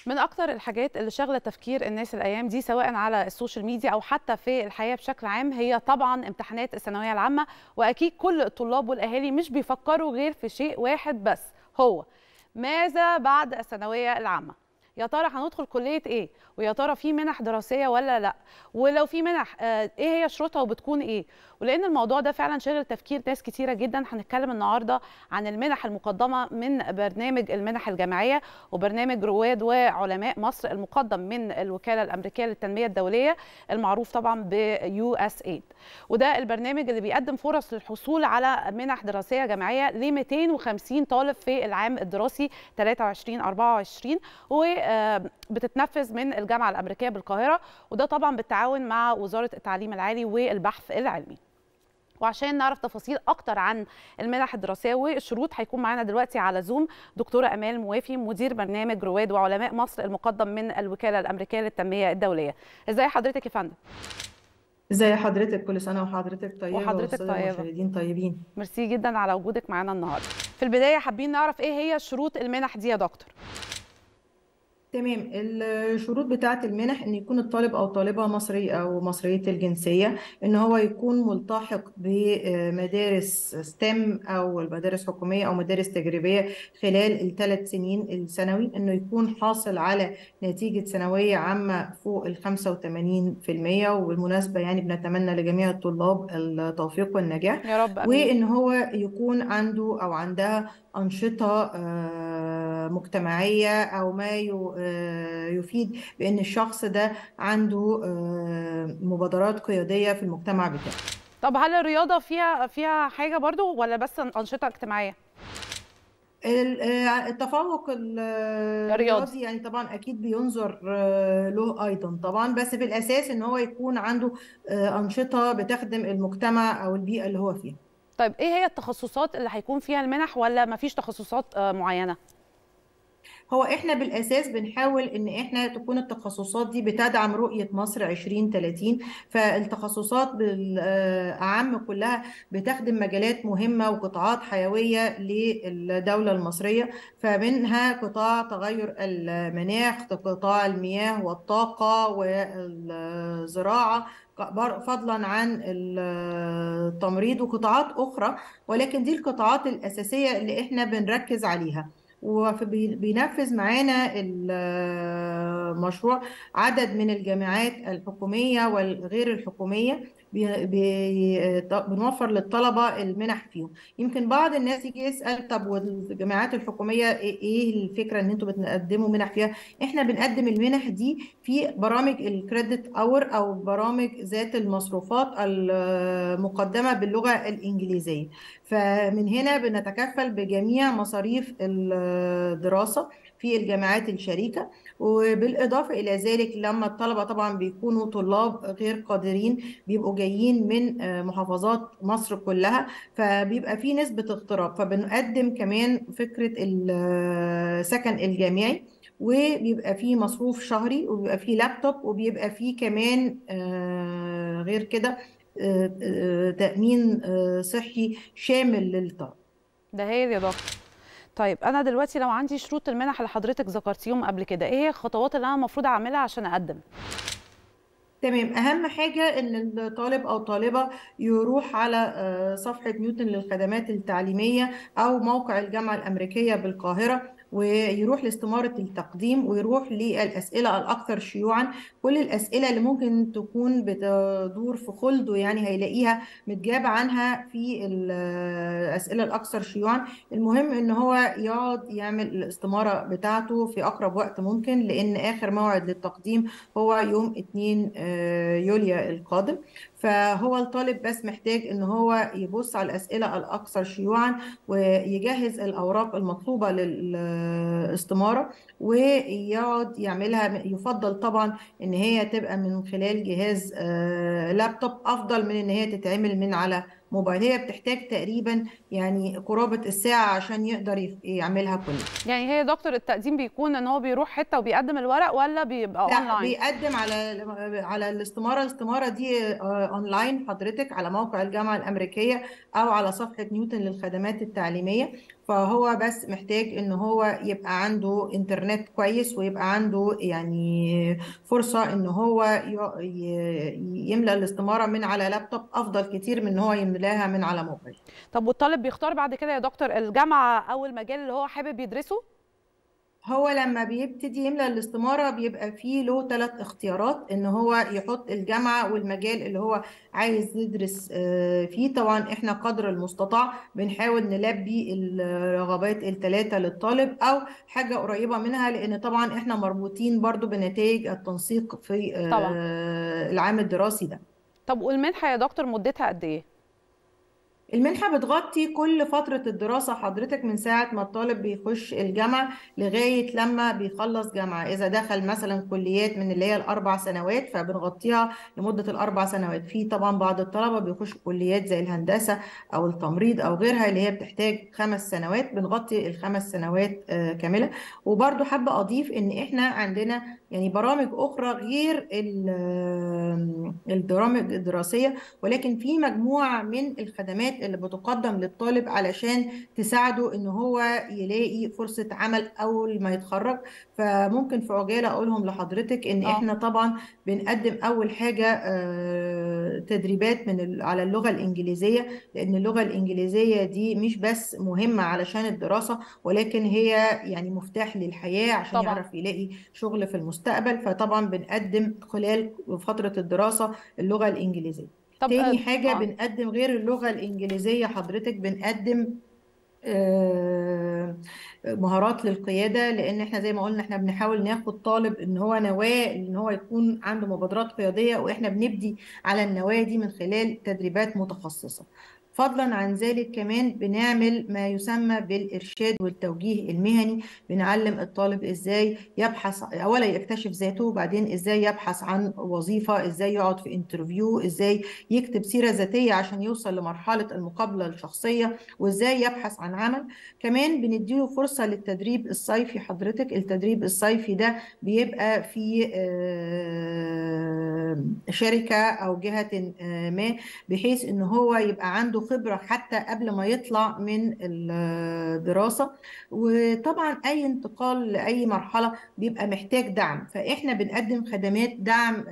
من اكتر الحاجات اللي شاغله تفكير الناس الايام دي سواء على السوشيال ميديا او حتى في الحياه بشكل عام هي طبعا امتحانات الثانويه العامه واكيد كل الطلاب والاهالي مش بيفكروا غير في شيء واحد بس هو ماذا بعد الثانويه العامه يا ترى هندخل كليه ايه ويا ترى في منح دراسيه ولا لا ولو في منح آه، ايه هي شروطها وبتكون ايه ولان الموضوع ده فعلا شاغل تفكير ناس كتيره جدا هنتكلم النهارده عن المنح المقدمه من برنامج المنح الجامعيه وبرنامج رواد وعلماء مصر المقدم من الوكاله الامريكيه للتنميه الدوليه المعروف طبعا بيو اس ايد وده البرنامج اللي بيقدم فرص للحصول على منح دراسيه جامعيه ل 250 طالب في العام الدراسي 23 24 وبتتنفذ من الجامعه الامريكيه بالقاهره وده طبعا بالتعاون مع وزاره التعليم العالي والبحث العلمي وعشان نعرف تفاصيل اكتر عن المنح الدراسيه والشروط هيكون معانا دلوقتي على زوم دكتوره امال موافي مدير برنامج رواد وعلماء مصر المقدم من الوكاله الامريكيه للتنميه الدوليه ازاي حضرتك يا فندم ازي حضرتك كل سنة وحضرتك طيبة وحضرتك والسادة طيبة. المشاهدين طيبين ميرسي جدا على وجودك معانا النهارده في البدايه حابين نعرف ايه هي شروط المنح دي يا دكتور تمام الشروط بتاعة المنح ان يكون الطالب او طالبة مصري او مصرية الجنسية ان هو يكون ملتحق بمدارس ستيم او المدارس حكومية او مدارس تجريبية خلال الثلاث سنين الثانوي انه يكون حاصل على نتيجة ثانوية عامة فوق ال 85% وبالمناسبة يعني بنتمنى لجميع الطلاب التوفيق والنجاح يا رب امين وإن هو يكون عنده أو عندها أنشطة آه، مجتمعية أو ما ي- آه، يفيد بأن الشخص ده عنده آه، مبادرات قيادية في المجتمع بتاعه طب هل الرياضه فيها فيها حاجه برضو ولا بس انشطه اجتماعيه ال- آه، التفوق ال- الرياضي الرياضي يعني طبعا أكيد بينظر آه، له أيضا طبعا بس في الأساس إن هو يكون عنده آه، أنشطة بتخدم المجتمع أو البيئة اللي هو فيها طيب ايه هي التخصصات اللي هيكون فيها المنح ولا مفيش تخصصات آه، معينه هو احنا بالاساس بنحاول ان احنا تكون التخصصات دي بتدعم رؤية مصر 2030 فالتخصصات بالاعم كلها بتخدم مجالات مهمة وقطاعات حيوية للدولة المصرية فمنها قطاع تغير المناخ قطاع المياه والطاقة والزراعة فضلا عن التمريض وقطاعات أخرى ولكن دي القطاعات الأساسية اللي احنا بنركز عليها وبينفذ معانا المشروع عدد من الجامعات الحكومية والغير الحكومية بي- بي- بنوفر للطلبة المنح فيهم يمكن بعض الناس يجي يسأل طب والجامعات الحكومية ايه إيه الفكرة ان انتوا بتقدموا منح فيها احنا بنقدم المنح دي في برامج الكريدت اور او برامج ذات المصروفات المقدمة باللغة الإنجليزية فمن هنا بنتكفل بجميع مصاريف الدراسة في الجامعات الشريكة وبالإضافة إلى ذلك لما الطلبة طبعا بيكونوا طلاب غير قادرين بيبقوا جايين من آه، محافظات مصر كلها فبيبقى في نسبة اغتراب فبنقدم كمان فكرة السكن الجامعي وبيبقى فيه مصروف شهري وبيبقى فيه لابتوب وبيبقى فيه كمان آه، غير كده آه، آه، تأمين آه، صحي شامل للطلب ده هي يا دكتور طيب انا دلوقتي لو عندي شروط المنح اللي حضرتك ذكرتيهم قبل كده ايه هي الخطوات اللي انا المفروض اعملها عشان اقدم تمام أهم حاجة إن الطالب أو طالبة يروح على آه، صفحة نيوتن للخدمات التعليمية أو موقع الجامعة الأمريكية بالقاهرة ويروح لاستمارة التقديم ويروح للأسئلة الأكثر شيوعا كل الأسئلة اللي ممكن تكون بتدور في خلده يعني هيلاقيها متجاب عنها في الأسئلة الأكثر شيوعا المهم إن هو يقعد يعمل الاستمارة بتاعته في أقرب وقت ممكن لأن آخر موعد للتقديم هو يوم 2 آه، يوليو القادم فهو الطالب بس محتاج ان هو يبص على الاسئله الاكثر شيوعا ويجهز الاوراق المطلوبه للاستماره ويقعد يعملها يفضل طبعا ان هي تبقى من خلال جهاز آه، لابتوب افضل من ان هي تتعمل من على موبايل هي بتحتاج تقريبا يعني قرابه الساعه عشان يقدر يف- يعملها كلها يعني هي يا دكتور التقديم بيكون ان هو بيروح حته وبيقدم الورق ولا بيبقى لا اونلاين بيقدم على على الاستمارة الاستمارة دي آه، اونلاين حضرتك على موقع الجامعة الأمريكية أو على صفحة نيوتن للخدمات التعليمية فهو بس محتاج ان هو يبقى عنده انترنت كويس ويبقى عنده يعني فرصة ان هو ي- ي- يملأ الاستمارة من على لابتوب افضل كتير من ان هو يملاها من على موبايل طب والطالب بيختار بعد كده يا دكتور الجامعه او المجال اللي هو حابب يدرسه هو لما بيبتدي يملأ الاستمارة بيبقى فيه له ثلاث اختيارات ان هو يحط الجامعة والمجال اللي هو عايز يدرس آه، فيه طبعا احنا قدر المستطاع بنحاول نلبي الرغبات الثلاثة للطالب او حاجة قريبة منها لان طبعا احنا مربوطين برضو بنتائج التنسيق في آه، طبعا العام الدراسي ده طب والمنحه يا دكتور مدتها قد ايه المنحة بتغطي كل فترة الدراسة حضرتك من ساعة ما الطالب بيخش الجامعة لغاية لما بيخلص جامعة إذا دخل مثلا كليات من اللي هي الأربع سنوات فبنغطيها لمدة الأربع سنوات في طبعا بعض الطلبة بيخشوا كليات زي الهندسة أو التمريض أو غيرها اللي هي بتحتاج خمس سنوات بنغطي الخمس سنوات آه، كاملة وبرضو حابة أضيف إن إحنا عندنا يعني برامج أخرى غير ال- البرامج الدراسية ولكن في مجموعة من الخدمات اللي بتقدم للطالب علشان تساعده ان هو يلاقي فرصة عمل اول ما يتخرج فممكن في عجالة اقولهم لحضرتك ان اه احنا طبعا بنقدم اول حاجة آه، تدريبات من ال- على اللغة الانجليزية لان اللغة الانجليزية دي مش بس مهمة علشان الدراسة ولكن هي يعني مفتاح للحياة عشان طبعا يعرف يلاقي شغل في المستقبل فطبعا بنقدم خلال فترة الدراسة اللغة الإنجليزية طب تاني اه حاجة آه. بنقدم غير اللغة الإنجليزية حضرتك بنقدم آه، مهارات للقيادة لأن احنا زي ما قلنا احنا بنحاول ناخد طالب ان هو نواة ان هو يكون عنده مبادرات قيادية واحنا بنبدي على النواة دي من خلال تدريبات متخصصة فضلا عن ذلك كمان بنعمل ما يسمى بالإرشاد والتوجيه المهني بنعلم الطالب ازاي يبحث اولا يكتشف ذاته وبعدين ازاي يبحث عن وظيفة ازاي يقعد في انترفيو ازاي يكتب سيرة ذاتية عشان يوصل لمرحلة المقابلة الشخصية وازاي يبحث عن عمل كمان بنديله فرصة للتدريب الصيفي حضرتك التدريب الصيفي ده بيبقى في آه، شركة أو جهة آه، ما بحيث إن هو يبقى عنده خبرة حتى قبل ما يطلع من الدراسة وطبعا أي انتقال لأي مرحلة بيبقى محتاج دعم فإحنا بنقدم خدمات دعم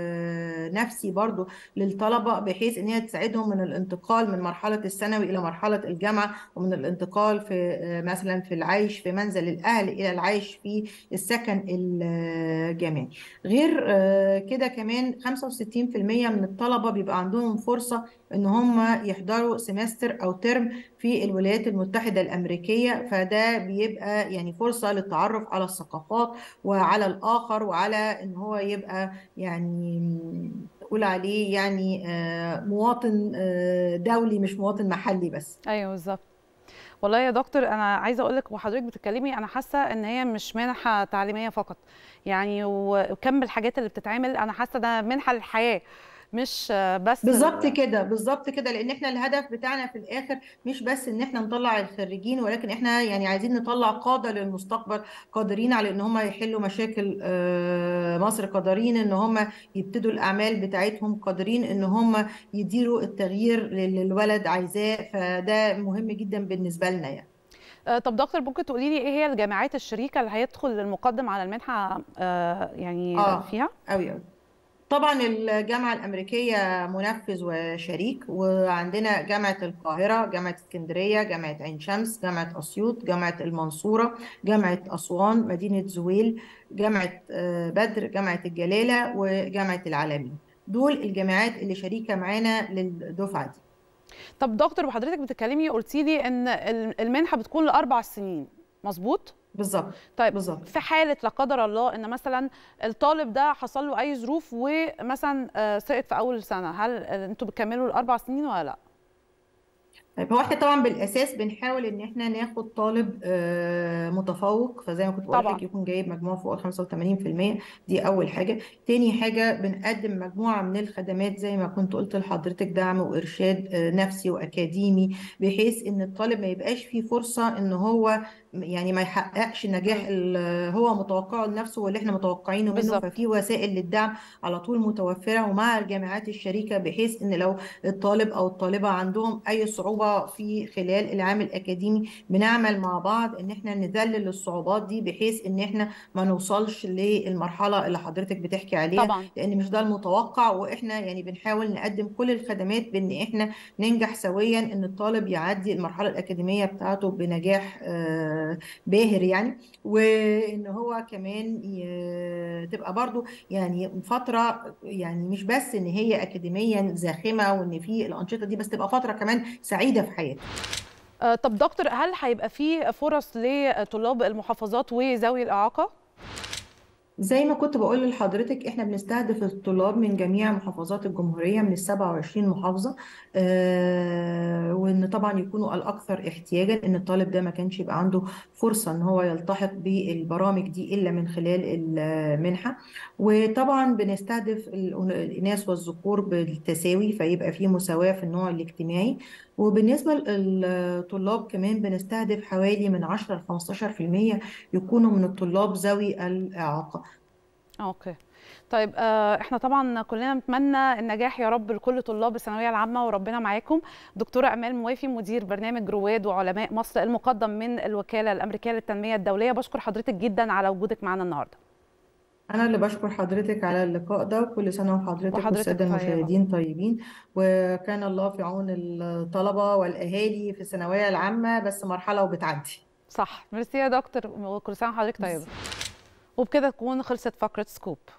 آه، نفسي برضو للطلبة بحيث إن هي تساعدهم من الانتقال من مرحلة الثانوي إلى مرحلة الجامعة ومن الانتقال في آه، مثلا في العيش في منزل الأهل إلى العيش في السكن الجامعي غير آه، كده كمان 65% من الطلبة بيبقى عندهم فرصة إن هم يحضروا سمستر أو ترم في الولايات المتحدة الأمريكية فده بيبقى يعني فرصة للتعرف على الثقافات وعلى الآخر وعلى إن هو يبقى يعني نقول عليه يعني آه، مواطن آه، دولي مش مواطن محلي بس ايوه بالظبط والله يا دكتور انا عايزه اقول لك وحضرتك بتتكلمي انا حاسه ان هي مش منحه تعليميه فقط يعني وكم الحاجات اللي بتتعمل انا حاسه ده منحه للحياه مش آه، بس بالظبط ال... كده بالظبط كده لان احنا الهدف بتاعنا في الاخر مش بس ان احنا نطلع الخريجين ولكن احنا يعني عايزين نطلع قادة للمستقبل قادرين على ان هم يحلوا مشاكل آه، مصر قادرين ان هم يبتدوا الاعمال بتاعتهم قادرين ان هم يديروا التغيير اللي الولد عايزاه فده مهم جدا بالنسبة لنا يعني آه، طب دكتور ممكن تقولي لي ايه هي الجامعات الشريكه اللي هيدخل المقدم على المنحه آه، يعني اه فيها أوي أوي طبعا الجامعة الأمريكية منفذ وشريك وعندنا جامعة القاهرة جامعة اسكندرية جامعة عين شمس جامعة أسيوط جامعة المنصورة جامعة أسوان مدينة زويل جامعة آه، بدر جامعة الجلالة وجامعة العالمين دول الجامعات اللي شريكة معانا للدفعة دي طب دكتور وحضرتك بتتكلمي قلتي لي ان ال- المنحه بتكون لاربع سنين مظبوط بالظبط طيب بالظبط في حاله لا قدر الله ان مثلا الطالب ده حصل له اي ظروف ومثلا آه، سقط في اول سنه هل انتوا بتكملوا الاربع سنين ولا لا طيب هو احنا طبعا بالاساس بنحاول ان احنا ناخد طالب آه، متفوق فزي ما كنت بقول لك طبعا يكون جايب مجموع فوق ال 85% دي اول حاجه تاني حاجه بنقدم مجموعه من الخدمات زي ما كنت قلت لحضرتك دعم وارشاد آه، نفسي واكاديمي بحيث ان الطالب ما يبقاش فيه فرصه ان هو يعني ما يحققش النجاح اللي هو متوقعه لنفسه واللي احنا متوقعينه منه بالظبط ففي وسائل للدعم على طول متوفرة ومع الجامعات الشريكة بحيث ان لو الطالب او الطالبة عندهم اي صعوبة في خلال العام الاكاديمي بنعمل مع بعض ان احنا نذلل الصعوبات دي بحيث ان احنا ما نوصلش للمرحلة اللي حضرتك بتحكي عليها طبعا لان مش ده المتوقع واحنا يعني بنحاول نقدم كل الخدمات بان احنا ننجح سويا ان الطالب يعدي المرحلة الأكاديمية بتاعته بنجاح آه، باهر يعني وان هو كمان ي- تبقى برضو يعني فترة يعني مش بس ان هي أكاديميا زاخمة وان في الأنشطة دي بس تبقى فترة كمان سعيدة في حياته آه، طب دكتور هل هيبقى في فرص لطلاب المحافظات وذوي الإعاقة؟ زي ما كنت بقول لحضرتك احنا بنستهدف الطلاب من جميع محافظات الجمهورية من ال 27 محافظة آه وان طبعا يكونوا الأكثر احتياجا ان الطالب ده ما كانش يبقى عنده فرصة ان هو يلتحق بالبرامج دي إلا من خلال المنحة وطبعا بنستهدف ال- الإناث والذكور بالتساوي فيبقى في مساواة في النوع الاجتماعي وبالنسبة للطلاب كمان بنستهدف حوالي من 10 ل 15% يكونوا من الطلاب ذوي الإعاقة اوكي طيب آه، احنا طبعا كلنا نتمنى النجاح يا رب لكل طلاب الثانويه العامه وربنا معاكم دكتوره امال موافي مدير برنامج رواد وعلماء مصر المقدم من الوكاله الامريكيه للتنميه الدوليه بشكر حضرتك جدا على وجودك معنا النهارده أنا اللي بشكر حضرتك على اللقاء ده وكل سنة وحضرتك وحضرتك والسادة طيبه المشاهدين طيبين وكان الله في عون الطلبة والأهالي في الثانوية العامة بس مرحلة وبتعدي صح ميرسي يا دكتور وكل سنه وحضرتك طيبه وبكده تكون خلصت فقره سكوب